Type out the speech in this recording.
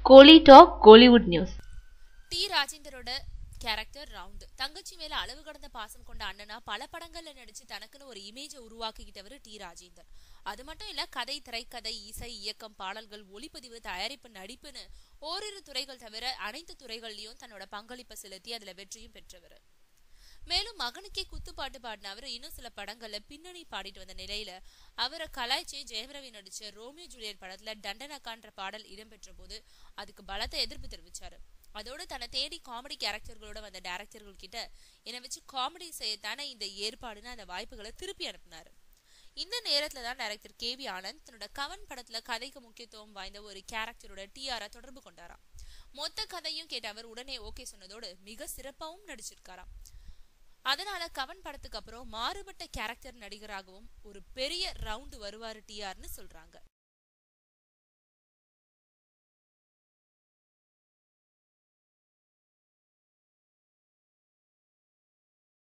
கோலி talk Kollywood news T ராஜேந்தரோட character round தங்கச்சி மேல அளவு கடந்த பாசம் கொண்ட அண்ணனா பல படங்கள்ல நடிச்சு தனக்குன்னு ஒரு இமேஜை உருவாக்கிக்கிட்டவர் டி ராஜேந்தர் அது மட்டும் இல்ல கதை திரைக்கதை இசை இயக்கம் பாடல்கள் ஒளிப்பதிவு தயாரிப்பு நடிப்புன்னு ஓரிரு துறைகள் தவிர அனைத்து துறைகள்லயும் தன்னோட பங்களிப்பை செலுத்தி அதுல வெற்றியும் பெற்றவர் மேலும் மகனுக்கே குத்துப்பாட்டு பாடின அவர் இன்னும் சில படங்கள்ல பின்னணி பாடிட்டு வந்த நிலையில அவரை கலாய்ச்சி ஜெயமரவி நடிச்ச ரோமியோ ஜூலியட் படத்துல தண்டனக்கான்ற பாடல் இடம்பெற்ற போது அதுக்கு பலத்த எதிர்ப்பு தெரிவிச்சாரு அதோட தன்னை தேடி காமெடி கேரக்டர்களோட வந்த டேரக்டர்கள் கிட்ட என்னை வச்சு காமெடி செய்யத்தானே இந்த ஏற்பாடுன்னு அந்த வாய்ப்புகளை திருப்பி அனுப்புனாரு இந்த நேரத்துல தான் டைரக்டர் கே வி ஆனந்த் தன்னோட கவன் படத்துல கதைக்கு முக்கியத்துவம் வாய்ந்த ஒரு கேரக்டரோட டிஆரை தொடர்பு கொண்டாராம் மொத்த கதையும் கேட்ட அவர் உடனே ஓகே சொன்னதோடு மிக சிறப்பாவும் நடிச்சிருக்காராம் அதனால கவன் படத்துக்கு அப்புறம் மாறுபட்ட கேரக்டர் நடிகராகவும் ஒரு பெரிய ரவுண்டு வருவாரு டிஆர்னு சொல்றாங்க